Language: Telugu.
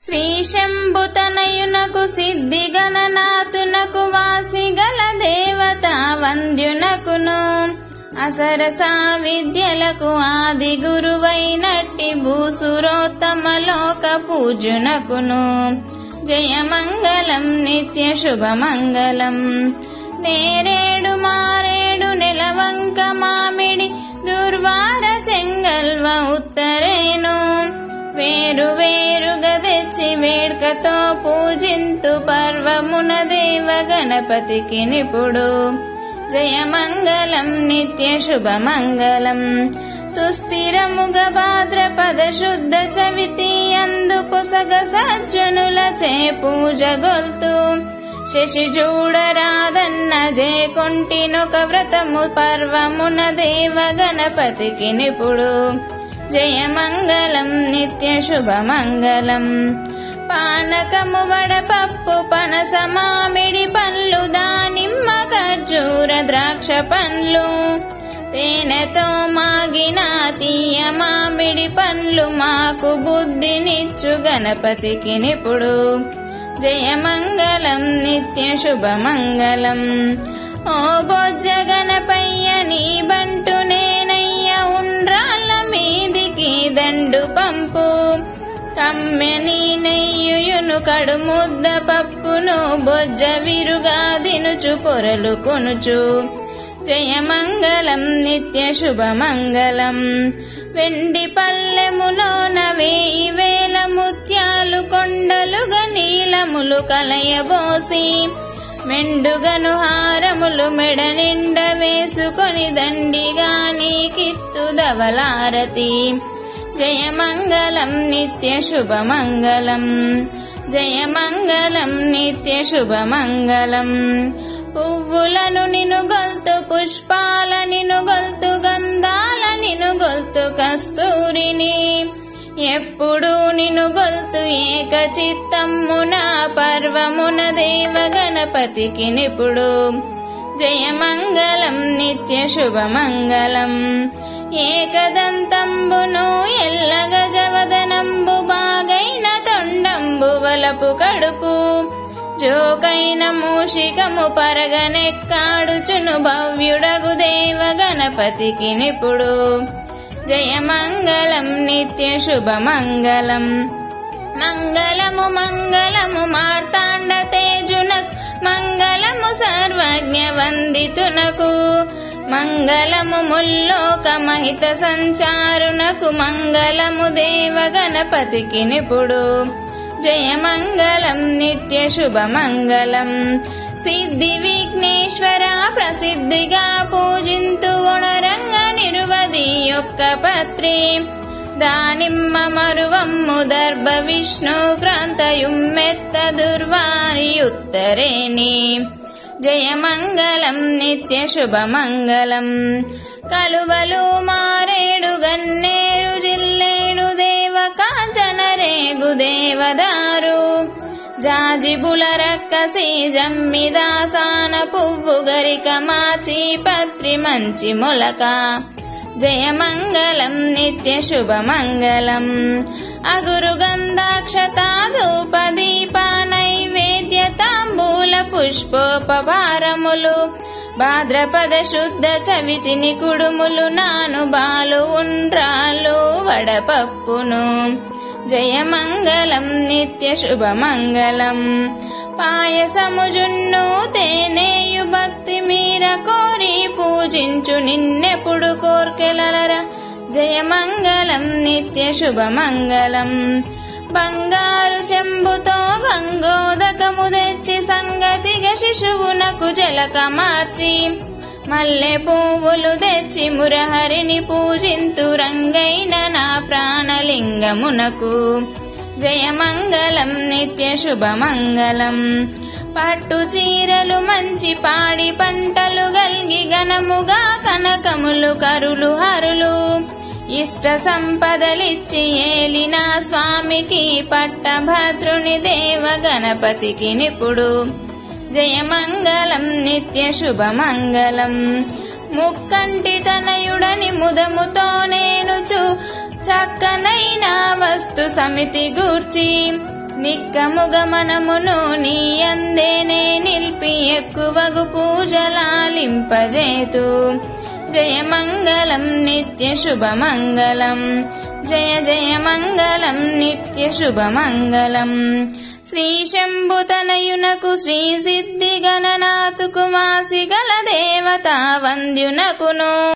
శ్రీ శంభుతనయునకు సిద్ధి గణనాథునకు వాసిగల దేవత వంద్యునకును అసరసా విద్యలకు ఆది గురువైనట్టి భూసురోత్తమలోక పూజునకును జయమంగళం నిత్య శుభమంగళం నేరేడు మారేడు నెలవంక మామిడి దుర్వార చెంగల్వ ఉత్తరేను వేరు వేరుగా తెచ్చి వేడుకతో పూజింతు పర్వమున దేవ గణపతికి నిపుడు జయమంగళం నిత్య శుభమంగళం సుస్థిరముగ భాద్రపద శుద్ధ చవితి అందు పొసగ సజ్జనుల చే పూజ గొల్తు శశి చూడరాదన్న జయకొంటినొక వ్రతము పర్వమున దేవ గణపతికి నిపుడు జయమంగళం నిత్య శుభమంగళం పానకము వడపప్పు పనస మామిడి పండ్లు దానిమ్మ ఖర్జూర ద్రాక్ష పండ్లు తేనెతో మాగిన తీయ మామిడి పండ్లు మాకు బుద్ధినిచ్చు గణపతికి నిపుడు జయమంగళం నిత్య శుభమంగళం ఓ బొజ్జ గణపయ్య నీ బంటు నేనయ్య ఉండ్రాళ్ళ మీదికి దండు పంపు కమ్మెని నెయ్యును కడు ముద్ద పప్పును బొజ్జ విరుగా దినుచు పొరలు కొనుచు జయమంగళం నిత్య శుభమంగళం వెండి పల్లెములోన వేయి వేల ముత్యాలు కొండలుగా నీలములు కలయబోసి మెండుగను హారములు మెడ నిండ వేసుకొని దండిగా నీకిత్తు దవలారతి జయమంగళం నిత్య శుభమంగళం జయమంగళం నిత్య శుభమంగళం పువ్వులను నిను గొల్తు పుష్పాల నిను గొల్తు గంధాల నిను గొల్తు కస్తూరిని ఎప్పుడు నిను గొల్తు ఏక చిత్తమ్మున పర్వమున దేవ గణపతికి నిపుడు జయమంగళం నిత్య శుభమంగళం ఏకదంతంబును ఎల్ల గజవదనంబు బాగైన తొండంబు వలపు కడుపు జోకైన మూషికము పరగనెక్కాడుచును భవ్యుడగు దేవ గణపతికి నిపుడు జయమంగళం నిత్య శుభమంగళం మంగళము మంగళము మార్తాండ తేజునకు మంగళము సర్వజ్ఞ వందితునకు మంగళము ముల్లోక మహిత సంచారునకు మంగళము దేవ గణపతికి నిపుడు జయమంగళం నిత్య శుభమంగళం సిద్ధి విఘ్నేశ్వర ప్రసిద్ధిగా పూజింతు ఒణరంగ నిరువది యొక్క పత్రి దానిమ్మ మరువమ్ము దర్భ విష్ణు క్రాంతయుమ్మెత్త దుర్వారి ఉత్తరేణి జయమంగళం నిత్య శుభమంగళం కలువలు మారేడు గన్నేరు జిల్లేడు దేవ కాంచన రేగు దేవదారు జాజిబుల రక్కసి జమ్మిదాసాన పువ్వు గరిక మాచి పత్రి మంచి మొలక జయమంగళం నిత్య శుభమంగళం అగురు గంధాక్షతాధూప దీప నైవేద్య తాంబూల పుష్పోపభారములు భాద్రపద శుద్ధ చవితిని కుడుములు నాను బాలు ఉండ్రాలు వడపప్పును జయమంగళం నిత్య శుభమంగళం పాయసము జున్ను తేనేయు భక్తి మీర కోరి పూజించు నిన్నెప్పుడు కోర్కెలరా జయమంగళం నిత్య శుభమంగళం బంగారు చెంబుతో గంగోదకము తెచ్చి సంగతిగా శిశువునకు జలక మార్చి మల్లె పువ్వులు తెచ్చి మురహరిని పూజింతు రంగైన నా ప్రాణలింగమునకు జయమంగళం నిత్య శుభమంగళం పట్టు చీరలు మంచి పాడి పంటలు గల్గి ఘనముగా కనకములు కరులు హరులు ఇష్ట సంపదలిచ్చి ఏలిన స్వామికి పట్టభద్రుని దేవ గణపతికి నిపుడు జయమంగళం నిత్య శుభమంగళం ముక్కంటి తనయుడని ముదముతో నేను చూ చక్కనైన వస్తు సమితి గూర్చి నిక్కముగ మనమును నీ అందేనే నిల్పి ఎక్కువగు పూజలాలింపజేతు జయ మంగళం నిత్య శుభమంగళం జయ జయ మంగళం నిత్య శుభమంగళం శ్రీ శంభుతనయునకు శ్రీ సిద్ధి గణనాథుకు మాసి గల దేవతా వంద్యునకును